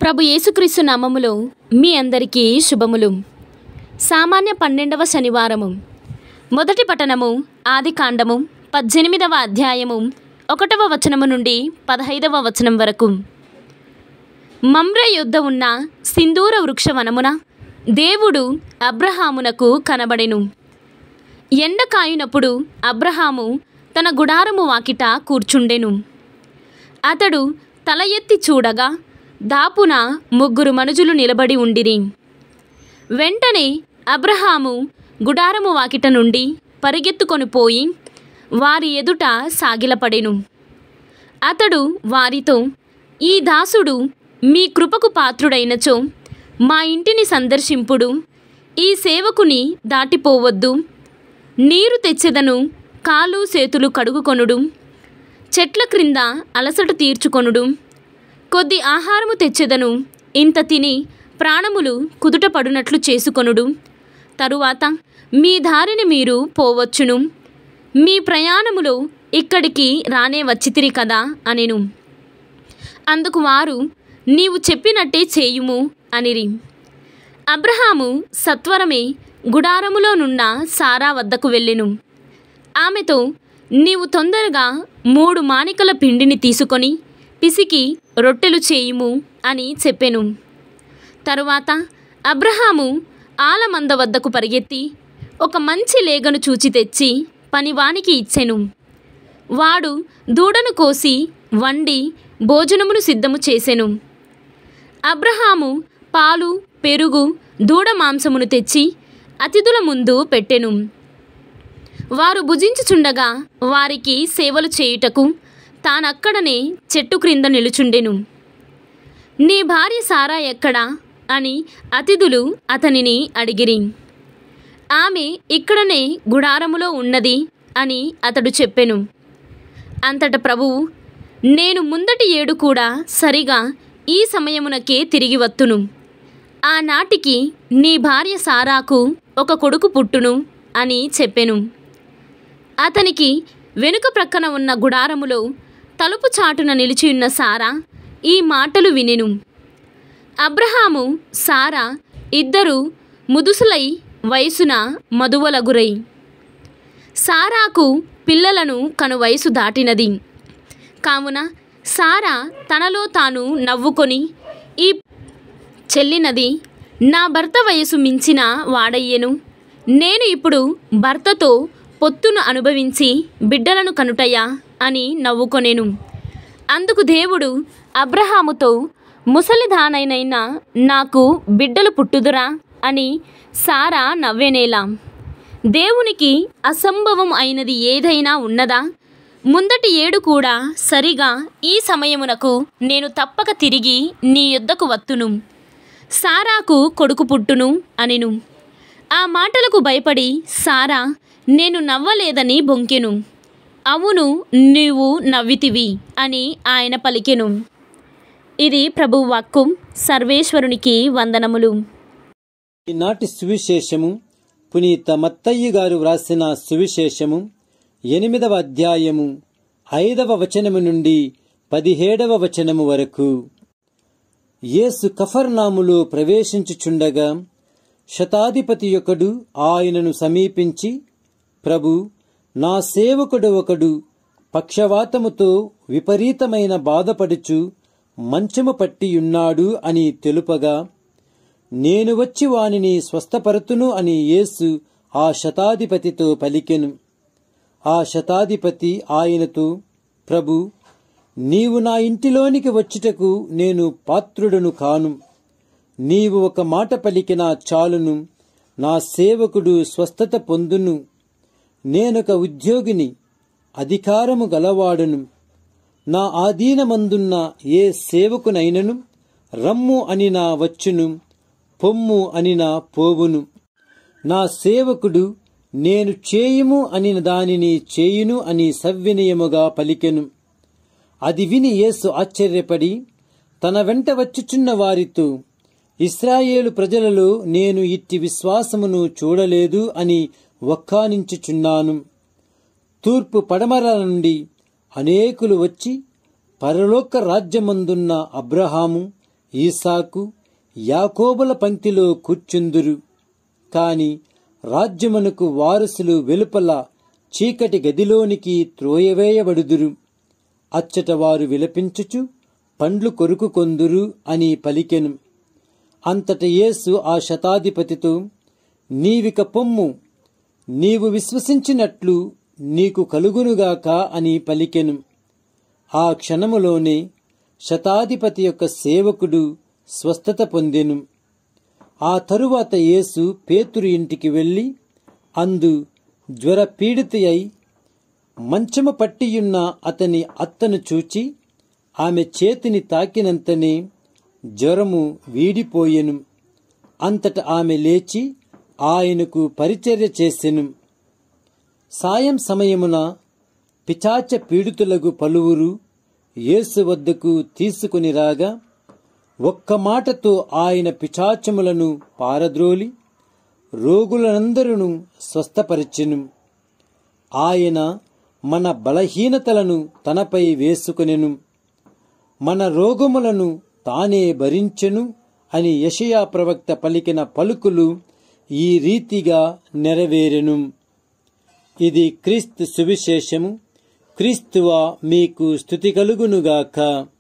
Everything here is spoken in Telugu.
ప్రభు యేసుక్రీస్తు నామములో మీ అందరికీ శుభములు సామాన్య పన్నెండవ శనివారము మొదటి పఠనము ఆది కాండము పద్దెనిమిదవ అధ్యాయము ఒకటవ వచనము నుండి పదహైదవ వచనం వరకు మమ్రే యుద్ధ ఉన్న సింధూర వృక్షవనమున దేవుడు అబ్రహామునకు కనబడెను ఎండ కాయునప్పుడు అబ్రహాము తన గుడారము వాకిట కూర్చుండెను అతడు తల ఎత్తి చూడగా దాపున ముగ్గురు మనుజులు నిలబడి ఉండిరి వెంటనే అబ్రహాము గుడారము వాకిట నుండి పరిగెత్తుకొని పోయి వారి ఎదుట సాగిలపడెను అతడు వారితో ఈ దాసుడు మీ కృపకు పాత్రుడైనచో మా ఇంటిని సందర్శింపుడు ఈ సేవకుని దాటిపోవద్దు నీరు తెచ్చెదను కాలు చేతులు కడుగుకొనుడు చెట్ల క్రింద అలసట తీర్చుకొనుడు కొద్ది ఆహారము తెచ్చెదను ఇంత తిని ప్రాణములు కుదుట పడునట్లు చేసుకొనుడు తరువాత మీ దారిని మీరు పోవచ్చును మీ ప్రయాణములో ఇక్కడికి రానే వచ్చితిరి కదా అనెను అందుకు వారు నీవు చెప్పినట్టే చేయుము అనిరి అబ్రహాము సత్వరమే గుడారములోనున్న సారా వద్దకు వెళ్ళెను ఆమెతో నీవు తొందరగా మూడు మానికల పిండిని తీసుకొని పిసికి రొట్టెలు చేయుము అని చెప్పెను తరువాత అబ్రహాము ఆలమంద వద్దకు పరిగెత్తి ఒక మంచి లేగను చూచి తెచ్చి పనివానికి ఇచ్చెను వాడు దూడను కోసి వండి భోజనమును సిద్ధము చేసెను అబ్రహాము పాలు పెరుగు దూడ మాంసమును తెచ్చి అతిథుల ముందు పెట్టెను వారు భుజించుచుండగా వారికి సేవలు చేయుటకు తానక్కడనే చెట్టు క్రింద నిలుచుండెను నీ భార్య సారా ఎక్కడా అని అతిథులు అతనిని అడిగిరి ఆమె ఇక్కడనే గుడారములో ఉన్నది అని అతడు చెప్పెను అంతట ప్రభువు నేను ముందటి ఏడు కూడా సరిగా ఈ సమయమునకే తిరిగి వత్తును ఆనాటికి నీ భార్య సారాకు ఒక కొడుకు పుట్టును అని చెప్పెను అతనికి వెనుక ప్రక్కన ఉన్న గుడారములో తలుపు చాటున నిలిచియున్న సారా ఈ మాటలు వినెను అబ్రహాము సారా ఇద్దరు ముదుసులై వయసున మధువలగురై సారాకు పిల్లలను కను వయసు దాటినది కావున సారా తనలో తాను నవ్వుకొని ఈ చెల్లినది నా భర్త వయసు మించిన వాడయ్యెను నేను ఇప్పుడు భర్తతో పొత్తును అనుభవించి బిడ్డలను కనుటయ్యా అని నవ్వుకొనెను అందుకు దేవుడు అబ్రహాముతో ముసలిదానైనైనా నాకు బిడ్డలు పుట్టుదురా అని సారా నవ్వెనేలా దేవునికి అసంభవం అయినది ఏదైనా ఉన్నదా ముందటి ఏడు కూడా సరిగా ఈ సమయమునకు నేను తప్పక తిరిగి నీ యొద్దకు వత్తును సారాకు కొడుకు పుట్టును అనెను ఆ మాటలకు భయపడి సారా నేను నవ్వలేదని బొంకెను అవును నీవు నవ్వితివి అని ఆయన పలికెను ఇది ప్రభు వాక్కు సర్వేశ్వరునికి వందనములు ఈనాటి సువిశేషము పునీత మత్తయ్య గారు వ్రాసిన సువిశేషము ఎనిమిదవ అధ్యాయము ఐదవ వచనము నుండి పదిహేడవ వచనము వరకు యేసు కఫర్నాములో ప్రవేశించుచుండగా శతాధిపతి ఒకడు ఆయనను సమీపించి ప్రభు నా సేవకుడు ఒకడు పక్షవాతముతో విపరీతమైన బాధపడుచు మంచము పట్టియున్నాడు అని తెలుపగా నేను వచ్చి వానిని స్వస్థపరుతును అని యేసు ఆ శతాధిపతితో పలికెను ఆ శతాధిపతి ఆయనతో ప్రభు నీవు నా ఇంటిలోనికి వచ్చుటకు నేను పాత్రుడను కాను నీవు ఒక మాట పలికిన చాలును నా సేవకుడు స్వస్థత పొందును నేనొక ఉద్యోగిని అధికారము గలవాడును నా ఆధీనమందున్న ఏ సేవకునైనను రమ్ము అని నా వచ్చును పొమ్ము అని నా పోవును నా సేవకుడు నేను చేయుము అని దానిని చేయును అని సవ్వినయముగా పలికెను అది విని యేసు ఆశ్చర్యపడి తన వెంట వచ్చుచున్న వారితో ఇస్రాయేలు ప్రజలలో నేను ఇట్టి విశ్వాసమును చూడలేదు అని వక్కానించుచున్నాను తూర్పు పడమర నుండి అనేకులు వచ్చి పరలోక రాజ్యమందున్న అబ్రహాము ఈసాకు యాకోబుల పంక్తిలో కూర్చుందురు కాని రాజ్యమునకు వారసులు వెలుపల చీకటి గదిలోనికి త్రోయవేయబడుదురు అచ్చట వారు విలపించుచు పండ్లు కొరుకు కొందురు అని పలికెను అంతట యేసు ఆ శతాధిపతితో నీవిక పొమ్ము నీవు విశ్వసించినట్లు నీకు కలుగునుగాక అని పలికెను ఆ క్షణములోనే శతాధిపతి యొక్క సేవకుడు స్వస్థత పొందెను ఆ తరువాత యేసు పేతురు ఇంటికి వెళ్ళి అందు జ్వర పీడిత అయి మంచము పట్టియున్న అతని అత్తను చూచి ఆమె చేతిని తాకినంతనే జ్వరము వీడిపోయెను అంతట ఆమె లేచి ఆయనకు పరిచర్య చేసెను సాయం సమయమున పిచాచ పీడితులకు పలువురు యేసు వద్దకు తీసుకుని రాగా ఒక్క మాటతో ఆయన పిచాచములను పారద్రోలి రోగులనందరూ స్వస్థపరిచెను ఆయన మన బలహీనతలను తనపై వేసుకొనెను మన రోగములను తానే భరించెను అని యషయా ప్రవక్త పలికిన పలుకులు ఈ రీతిగా నెరవేరెను ఇది క్రీస్తు సువిశేషము క్రీస్తువా మీకు స్థుతి కలుగునుగాక